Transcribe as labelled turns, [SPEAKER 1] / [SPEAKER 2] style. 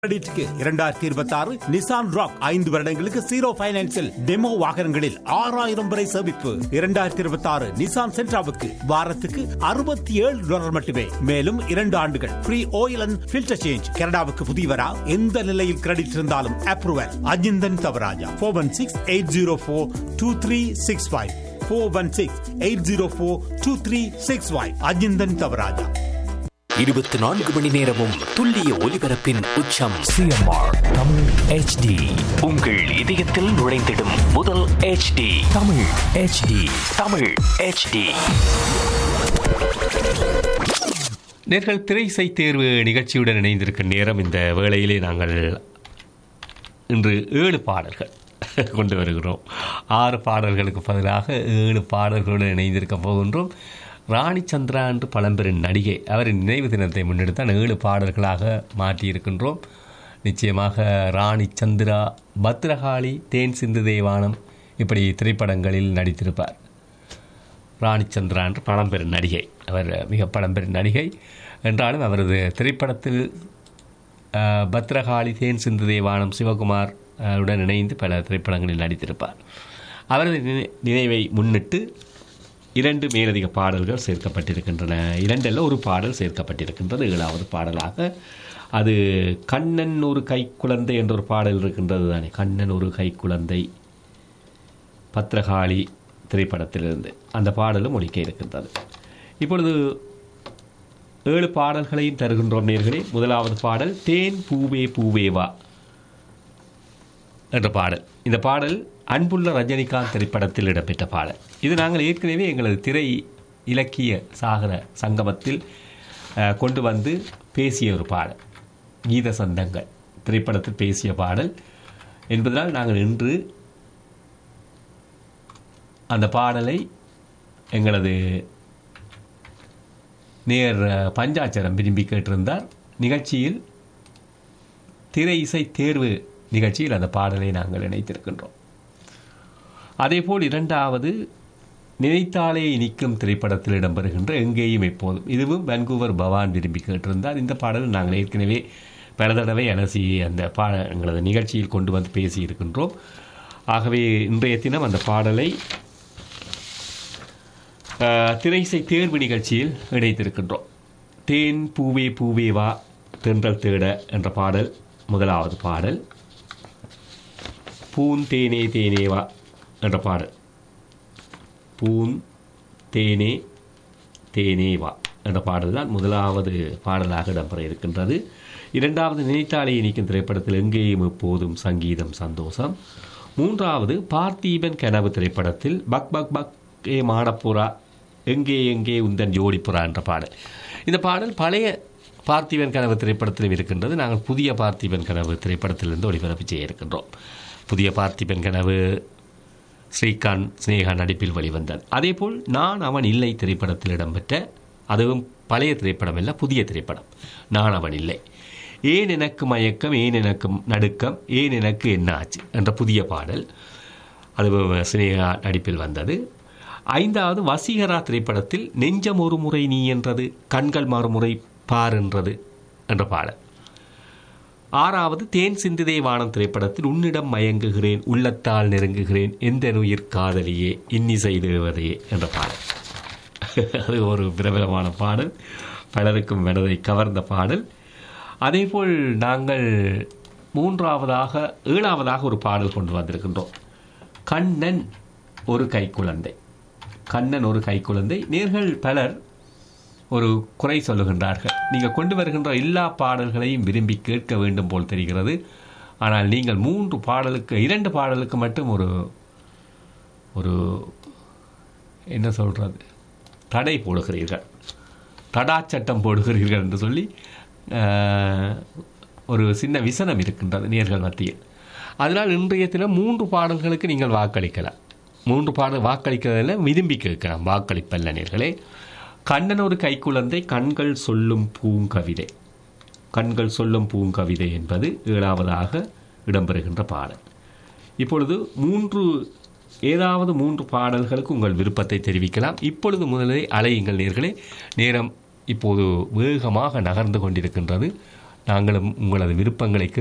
[SPEAKER 1] கிரெடிட்க்கு இரண்டாயிரத்தி இருபத்தி ஆறு நிசான் ராக் ஐந்து வருடங்களுக்கு ஜீரோ பைனான்சில் டெமோ வாகனங்களில் ஆறாயிரம் வரை சேமிப்பு இரண்டாயிரத்தி இருபத்தி ஆறு நிசான் சென்ட்ராவுக்கு வாரத்துக்கு அறுபத்தி ஏழு டாலர் மட்டுமே மேலும் இரண்டு ஆண்டுகள் free oil and filter change கனடாவுக்கு புதியவரா எந்த நிலையில் கிரெடிட் இருந்தாலும் approval Ajinthan Thavaraja four one six eight zero four two three six five four one six eight zero four two three six five Ajinthan Thavaraja
[SPEAKER 2] இருபத்தி நான்கு மணி நேரமும் துல்லிய ஒலிபரப்பின் உச்சம்
[SPEAKER 3] சிஎம்ஆர் தமிழ் ஹெச்டி
[SPEAKER 2] உங்கள் இதயத்தில் நுழைந்திடும் முதல் HD
[SPEAKER 3] Tamil HD
[SPEAKER 2] Tamil HD
[SPEAKER 4] நேர்கள் திரை இசை தேர்வு நிகழ்ச்சியுடன் இணைந்திருக்கும் நேரம் இந்த வேளையிலே நாங்கள் இன்று ஏழு பாடல்கள் கொண்டு வருகிறோம் ஆறு பாடல்களுக்கு பதிலாக ஏழு பாடல்களுடன் இணைந்திருக்க போகின்றோம் ராணி சந்திரா என்று பழம்பெரும் நடிகை அவரின் நினைவு தினத்தை முன்னெடுத்து ஏழு பாடல்களாக மாற்றியிருக்கின்றோம் நிச்சயமாக ராணி சந்திரா பத்ரகாளி தேன் சிந்து தேவானம் இப்படி திரைப்படங்களில் நடித்திருப்பார் ராணிச்சந்திரா என்ற பழம்பெரும் நடிகை அவர் மிக பழம்பெரும் நடிகை என்றாலும் அவரது திரைப்படத்தில் அஹ், பத்ரகாளி தேன் சிந்து தேவானம் சிவகுமார் அஹ், உடன் இணைந்து பல திரைப்படங்களில் நடித்திருப்பார் அவரது நினை- நினைவை முன்னிட்டு இரண்டு மேலதிக பாடல்கள் சேர்க்கப்பட்டிருக்கின்றன இரண்டல்ல ஒரு பாடல் சேர்க்கப்பட்டிருக்கின்றது ஏழாவது பாடலாக அது கண்ணன் ஒரு கைக்குழந்தை என்ற ஒரு பாடல் இருக்கின்றது தானே கண்ணன் ஒரு கைக்குழந்தை பத்ரகாளி திரைப்படத்திலிருந்து அந்த பாடலும் ஒலிக்க இருக்கின்றது இப்பொழுது ஏழு பாடல்களையும் தருகின்றோம் நேர்களே முதலாவது பாடல் தேன் பூவே பூவே வா என்ற பாடல் இந்த பாடல் அன்புள்ள ரஜினிகாந்த் திரைப்படத்தில் இடம்பெற்ற பாடல் இது நாங்கள் ஏற்கனவே எங்களது திரை இலக்கிய சாகர சங்கமத்தில் அஹ், கொண்டு வந்து பேசிய ஒரு பாடல் கீத சந்தங்கள் திரைப்படத்தில் பேசிய பாடல் என்பதனால் நாங்கள் இன்று அந்த பாடலை எங்களது நேர் அஹ், பஞ்சாட்சரம் விரும்பி கேட்டிருந்தார் நிகழ்ச்சியில் திரை இசை தேர்வு நிகழ்ச்சியில் அந்த பாடலை நாங்கள் இணைத்திருக்கின்றோம் அதேபோல் இரண்டாவது நினைத்தாலே இனிக்கும் திரைப்படத்தில் இடம்பெறுகின்ற எங்கேயும் எப்போதும் இதுவும் வான்கூவர் பவான் விரும்பி கேட்டிருந்தார் இந்த பாடல் நாங்கள் ஏற்கனவே பல தடவை அலசி அந்த பா எங்களது நிகழ்ச்சியில் கொண்டு வந்து பேசியிருக்கின்றோம் ஆகவே இன்றைய தினம் அந்த பாடலை அஹ், திரைசை தேர்வு நிகழ்ச்சியில் இணைத்திருக்கின்றோம் தேன் பூவே பூவே வா தென்றல் தேட என்ற பாடல் முதலாவது பாடல் பூன் தேனே தேனே வா என்ற பாடல் பூன் தேனே தேனே வா என்ற பாடல் தான் முதலாவது பாடலாக இடம்பெற இருக்கின்றது இரண்டாவது நினைத்தாலே இனிக்கும் திரைப்படத்தில் எங்கேயும் எப்போதும் சங்கீதம் சந்தோஷம் மூன்றாவது பார்த்தீபன் கனவு திரைப்படத்தில் பக் பக் பக் ஏ மாடப்புறா எங்கே எங்கே உந்தன் ஜோடிப்புறா என்ற பாடல் இந்த பாடல் பழைய பார்த்திபன் கனவு திரைப்படத்திலும் இருக்கின்றது நாங்கள் புதிய பார்த்திபன் கனவு திரைப்படத்திலிருந்து ஒளிபரப்பு செய்ய இருக்கின்றோம் புதிய பார்த்திபன் கனவு ஸ்ரீகாந்த் ஸ்னேகா நடிப்பில் வெளிவந்தது அதேபோல் நான் அவன் இல்லை திரைப்படத்தில் இடம்பெற்ற அதுவும் பழைய திரைப்படம் அல்ல புதிய திரைப்படம் நான் அவன் இல்லை ஏன் எனக்கு மயக்கம் ஏன் எனக்கு நடுக்கம் ஏன் எனக்கு என்ன ஆச்சு என்ற புதிய பாடல் அது ஸ்னேகா நடிப்பில் வந்தது ஐந்தாவது வசீகரா திரைப்படத்தில் நெஞ்சம் ஒரு முறை நீ என்றது கண்கள் மறுமுறை பார் என்றது என்ற பாடல் ஆறாவது தேன் சிந்துதே வானம் திரைப்படத்தில் உன்னிடம் மயங்குகிறேன் உள்ளத்தால் நெருங்குகிறேன் எந்த உயிர் காதலியே இன்னிசை தேவதையே என்ற பாடல் அது ஒரு பிரபலமான பாடல் பலருக்கும் மனதை கவர்ந்த பாடல் அதேபோல் நாங்கள் மூன்றாவதாக ஏழாவதாக ஒரு பாடல் கொண்டு வந்திருக்கின்றோம் கண்ணன் ஒரு கைக்குழந்தை கண்ணன் ஒரு கைக்குழந்தை நேர்கள் பலர் ஒரு குறை சொல்லுகின்றார்கள் நீங்கள் கொண்டு வருகின்ற எல்லா பாடல்களையும் விரும்பி கேட்க வேண்டும் போல் தெரிகிறது ஆனால் நீங்கள் மூன்று பாடலுக்கு இரண்டு பாடலுக்கு மட்டும் ஒரு ஒரு என்ன சொல்கிறது தடை போடுகிறீர்கள் தடா சட்டம் போடுகிறீர்கள் என்று சொல்லி ஆஹ், ஒரு சின்ன விசனம் இருக்கின்றது நேர்கள் மத்தியில் அதனால் இன்றைய தினம் மூன்று பாடல்களுக்கு நீங்கள் வாக்களிக்கலாம் மூன்று பாடல் வாக்களிக்கிறதில் விரும்பி கேட்கலாம் வாக்களிப்பல்ல நேர்களே கண்ணன் ஒரு கைக்குழந்தை கண்கள் சொல்லும் பூங்கவிதை கண்கள் சொல்லும் பூங்கவிதை என்பது ஏழாவதாக இடம்பெறுகின்ற பாடல் இப்பொழுது மூன்று ஏதாவது மூன்று பாடல்களுக்கு உங்கள் விருப்பத்தை தெரிவிக்கலாம் இப்பொழுது முதலில் அலையுங்கள் நேர்களே நேரம் இப்போது வேகமாக நகர்ந்து கொண்டிருக்கின்றது நாங்களும் உங்களது விருப்பங்களை